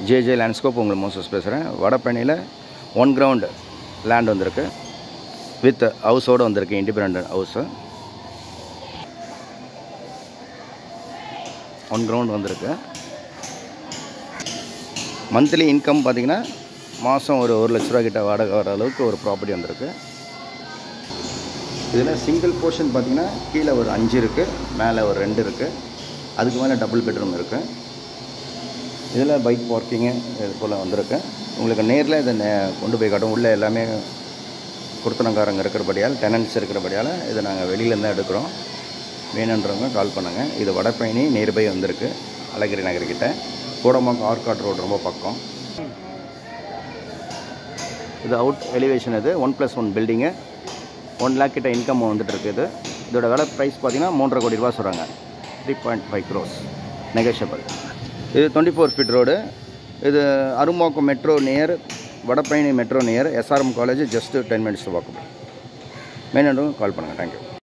JJ landscape உங்களுக்கு Moses பேசுகிறேன் வடபழனியில் ஒன் கிரவுண்ட் லேண்ட் வந்திருக்கு வித் ஹவுஸோடு வந்திருக்கு இண்டிபெண்ட் ஹவுஸு ஒன் கிரவுண்ட் வந்திருக்கு மந்த்லி இன்கம் பார்த்தீங்கன்னா மாதம் ஒரு ஒரு லட்ச ரூபா கிட்ட வாடகை வர அளவுக்கு ஒரு ப்ராப்பர்ட்டி வந்திருக்கு இதில் சிங்கிள் போர்ஷன் பார்த்தீங்கன்னா கீழே ஒரு அஞ்சு இருக்குது மேலே ஒரு ரெண்டு இருக்குது அதுக்கு மேலே டபுள் பெட்ரூம் இருக்குது இதில் பைக் பார்க்கிங்கு இது போல் வந்திருக்கு உங்களுக்கு நேரில் இதை நே- கொண்டு போய் காட்டும் உள்ளே எல்லாமே கொடுத்தனக்காரங்க இருக்கிறபடியால் டெனன்ட்ஸ் இருக்கிறபடியால் இதை நாங்கள் வெளியிலேருந்து தான் எடுக்கிறோம் வேணுன்றவங்க கால் பண்ணுங்கள் இது வடபழனி நியர்பை வந்திருக்கு அழகிரி நகர்கிட்ட கூடமாக்கு ஆர்காட் ரோடு ரொம்ப பக்கம் இது அவுட் எலிவேஷன் இது one plus one building one lake கிட்ட இன்கம் வந்துட்டு இருக்குது இதோட விலை ப்ரைஸ் பார்த்தீங்கன்னா மூன்றரை கோடி ரூபா சொல்கிறாங்க three point five crores negotiable இது டுவெண்ட்டி ஃபோர் ஃபீட் ரோடு இது Arumbakkam metro near Vadapalani metro near SRM college just ten minutes walkable main call பண்ணுங்கள் தேங்க்யூ